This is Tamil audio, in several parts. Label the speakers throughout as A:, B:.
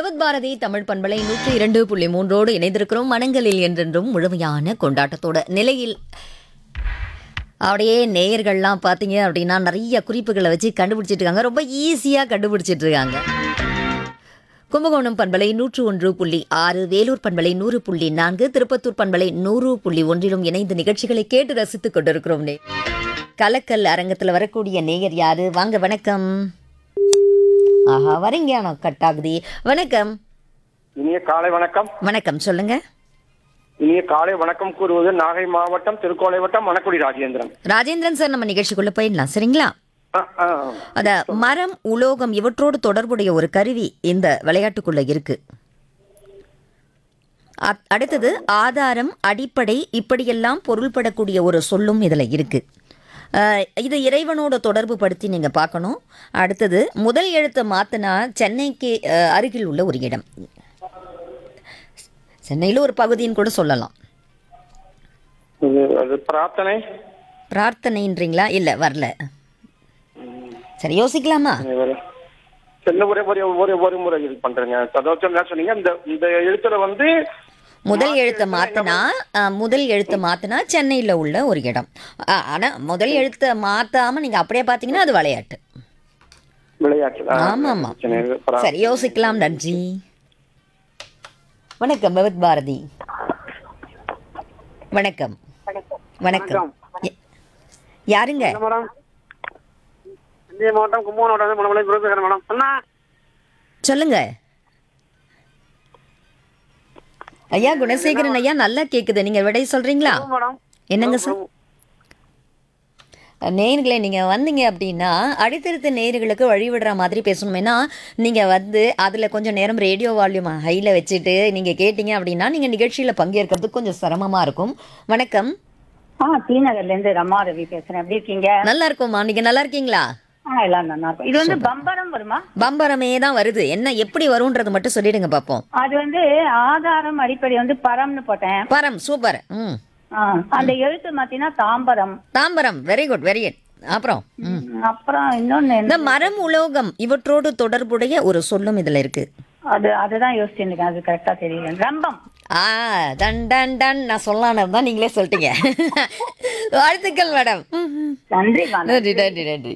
A: பகவத் பாரதி தமிழ் பண்பலை நூற்றி இரண்டு புள்ளி மூன்றோடு இணைந்திருக்கிறோம் மனங்களில் என்றென்றும் முழுமையான கொண்டாட்டத்தோட நிலையில் அப்படியே நேயர்கள்லாம் பார்த்தீங்க அப்படின்னா நிறைய குறிப்புகளை வச்சு கண்டுபிடிச்சிட்டு இருக்காங்க ரொம்ப ஈஸியாக கண்டுபிடிச்சிட்டு இருக்காங்க கும்பகோணம் பண்பலை நூற்று ஒன்று புள்ளி ஆறு வேலூர் பண்பலை நூறு புள்ளி நான்கு திருப்பத்தூர் பண்பலை நூறு புள்ளி ஒன்றிலும் இணைந்த நிகழ்ச்சிகளை கேட்டு ரசித்துக் கொண்டிருக்கிறோம் நே கலக்கல் அரங்கத்தில் வரக்கூடிய நேயர் யாரு வாங்க வணக்கம் ஆஹா வரீங்க ஆனால் கட் ஆகுது வணக்கம்
B: இனிய காலை வணக்கம்
A: வணக்கம் சொல்லுங்க
B: இனிய காலை வணக்கம் கூறுவது நாகை மாவட்டம் திருக்கோளை வட்டம் மணக்குடி ராஜேந்திரன்
A: ராஜேந்திரன் சார் நம்ம நிகழ்ச்சிக்குள்ள போயிடலாம் சரிங்களா
B: ஆ, ஆ.
A: அத மரம் உலோகம் இவற்றோடு தொடர்புடைய ஒரு கருவி இந்த விளையாட்டுக்குள்ள இருக்கு அத்- அடுத்தது ஆதாரம் அடிப்படை இப்படியெல்லாம் பொருள்படக்கூடிய ஒரு சொல்லும் இதுல இருக்கு அஹ், இது இறைவனோட தொடர்பு படுத்தி நீங்க பார்க்கணும் அடுத்தது முதல் எழுத்தை மாத்தினா சென்னைக்கு அஹ், அருகில் உள்ள ஒரு இடம் சென்னையில் ஒரு பகுதின்னு கூட சொல்லலாம்
B: இது அது பிரார்த்தனை
A: பிரார்த்தனைன்றீங்களா இல்லை வரல சரி யோசிக்கலாமா
B: ஒரு- சின்ன ஒரே ஒரு ஒரு ஒரு முறை இது பண்றேங்க அதாவது என்ன சொன்னீங்க இந்த இந்த எழுத்துல வந்து
A: முதல் எழுத்தை மாத்தினா அஹ், முதல் எழுத்தை மாத்தினா சென்னையில் உள்ள ஒரு இடம் அஹ், ஆனா முதல் எழுத்தை மாத்தாம நீங்க அப்படியே பார்த்தீங்கன்னா அது விளையாட்டு
B: விளையாட்டு ஆ,
A: ஆமா ஆமா
B: சரி, இது பிரா-
A: சரி யோசிக்கலாம் நன்றி வணக்கம் பகவத் பாரதி வணக்கம் வணக்கம் ய- யாருங்க
B: மேடம் தஞ்சை மாவட்டம் கும்பகோணம் மாவட்டம் மணமலை குருபேகர் மேடம் அண்ணா
A: சொல்லுங்க ஐயா குணசேகரன் ஐயா நல்லா கேக்குது நீங்க விடை சொல்றீங்களா
B: மேடம்
A: என்னங்க சார் நேயர்களே நீங்கள் வந்தீங்க அப்படின்னா அடுத்தடுத்த நேயர்களுக்கு வழிவிடுற மாதிரி பேசணுமேனா நீங்கள் வந்து அதில் கொஞ்சம் நேரம் ரேடியோ வால்யூம் ஹையில் வச்சுட்டு நீங்கள் கேட்டீங்க அப்படின்னா நீங்கள் நிகழ்ச்சியில் பங்கேற்கிறதுக்கு கொஞ்சம் சிரமமாக இருக்கும் வணக்கம்
C: ஆ டி நகர்ல இருந்து ரமா ரவி பேசுறேன் எப்படி இருக்கீங்க
A: நல்லா இருக்கும்மா நீங்கள் நல்லா இருக்கீங்களா
C: ஆ எல்லாம் நல்லா இருக்கும் இது வந்து பம்பரம் வருமா
A: பம்பரமே தான் வருது என்ன எப்படி வரும்ன்றது மட்டும் சொல்லிடுங்க பார்ப்போம்
C: அது வந்து ஆதாரம் அடிப்படை வந்து பரம்னு போட்டேன்
A: பரம் சூப்பர் ம்
C: ஆ, அந்த எழுத்து மாத்தினா Tambaram
A: Tambaram very good very good அப்புறம் ம்
C: ம், அப்புறம் இன்னொன்னு
A: இந்த
C: என்ன?
A: மரம் உலோகம் இவற்றோடு தொடர்புடைய ஒரு சொல்லும் இதில் இருக்கு
C: அது அதுதான் யோசிச்சுட்டு இருக்கேன் அது கரெக்டா தெரியல ரம்பம்
A: ஆ டன் டன் டன் நான் சொல்லலான்னு தான் நீங்களே சொல்லிட்டீங்க வாழ்த்துக்கள் மேடம்
C: நன்றி வாணி.
A: நன்றி நன்றி நன்றி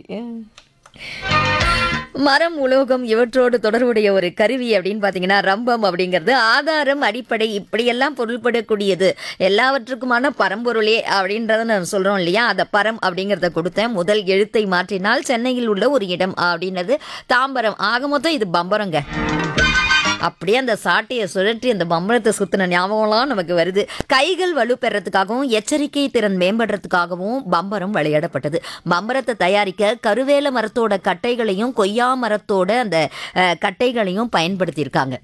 A: மரம் உலோகம் இவற்றோடு தொடர்புடைய ஒரு கருவி அப்படின்னு பார்த்தீங்கன்னா ரம்பம் அப்படிங்கிறது ஆதாரம் அடிப்படை இப்படியெல்லாம் பொருள்படக்கூடியது எல்லாவற்றுக்குமான பரம்பொருளே அப்படின்றத நான் சொல்கிறோம் இல்லையா அதை பரம் அப்படிங்கிறத கொடுத்தேன் முதல் எழுத்தை மாற்றினால் சென்னையில் உள்ள ஒரு இடம் அப்படின்றது தாம்பரம் ஆக மொத்தம் இது பம்பரங்க அப்படியே அந்த சாட்டையை சுழற்றி அந்த பம்பரத்தை சுத்தின ஞாபகம்லாம் நமக்கு வருது கைகள் வலுப்பெறத்துக்காகவும் எச்சரிக்கை திறன் மேம்படுறதுக்காகவும் பம்பரம் விளையாடப்பட்டது பம்பரத்தை தயாரிக்க கருவேல மரத்தோட கட்டைகளையும் கொய்யா மரத்தோட அந்த அஹ், கட்டைகளையும் பயன்படுத்தியிருக்காங்க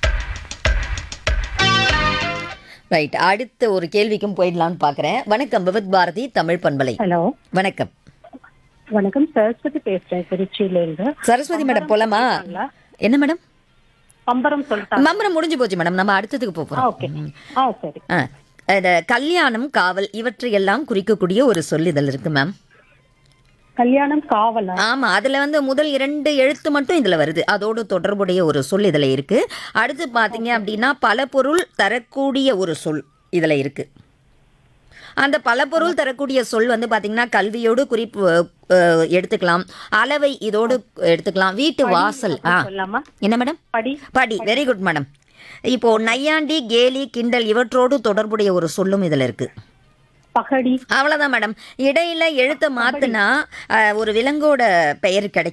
A: ரைட் அடுத்த ஒரு கேள்விக்கும் போயிடலான்னு பார்க்குறேன் வணக்கம் விவத் பாரதி தமிழ் பண்பலை
D: ஹலோ
A: வணக்கம்
D: வணக்கம் சரஸ்வதி பேசுறேன் திருச்சியில இருந்து
A: சரஸ்வதி மேடம் போலாமா என்ன மேடம்
D: பம்பரம் சொல்லிட்டாங்க
A: பம்பரம் முடிஞ்சு போச்சு மேடம் நம்ம அடுத்ததுக்கு போகிறோம்
D: ஓகே ஆ சரி
A: ஆ, இந்த கல்யாணம் காவல் இவற்றையெல்லாம் குறிக்கக்கூடிய ஒரு சொல் இதில் இருக்கு மேம்
D: கல்யாணம் காவலா
A: ஆமா அதுல வந்து முதல் இரண்டு எழுத்து மட்டும் இதுல வருது அதோடு தொடர்புடைய ஒரு சொல் இதுல இருக்கு அடுத்து பாத்தீங்க அப்படின்னா பல பொருள் தரக்கூடிய ஒரு சொல் இதுல இருக்கு அந்த பல பொருள் தரக்கூடிய சொல் வந்து பாத்தீங்கன்னா கல்வியோடு குறிப்பு அஹ், எடுத்துக்கலாம் அளவை இதோடு எடுத்துக்கலாம் வீட்டு வாசல் ஆ
D: சொல்லாமா
A: என்ன மேடம்
D: படி
A: படி வெரி குட் மேடம் இப்போ நையாண்டி கேலி கிண்டல் இவற்றோடு தொடர்புடைய ஒரு சொல்லும் இதுல இருக்கு
D: பகடி
A: அவ்வளவுதான் மேடம் இடையில எழுத்த மாத்துனா அஹ், ஒரு விலங்கோட பெயர் கிடைக்கும்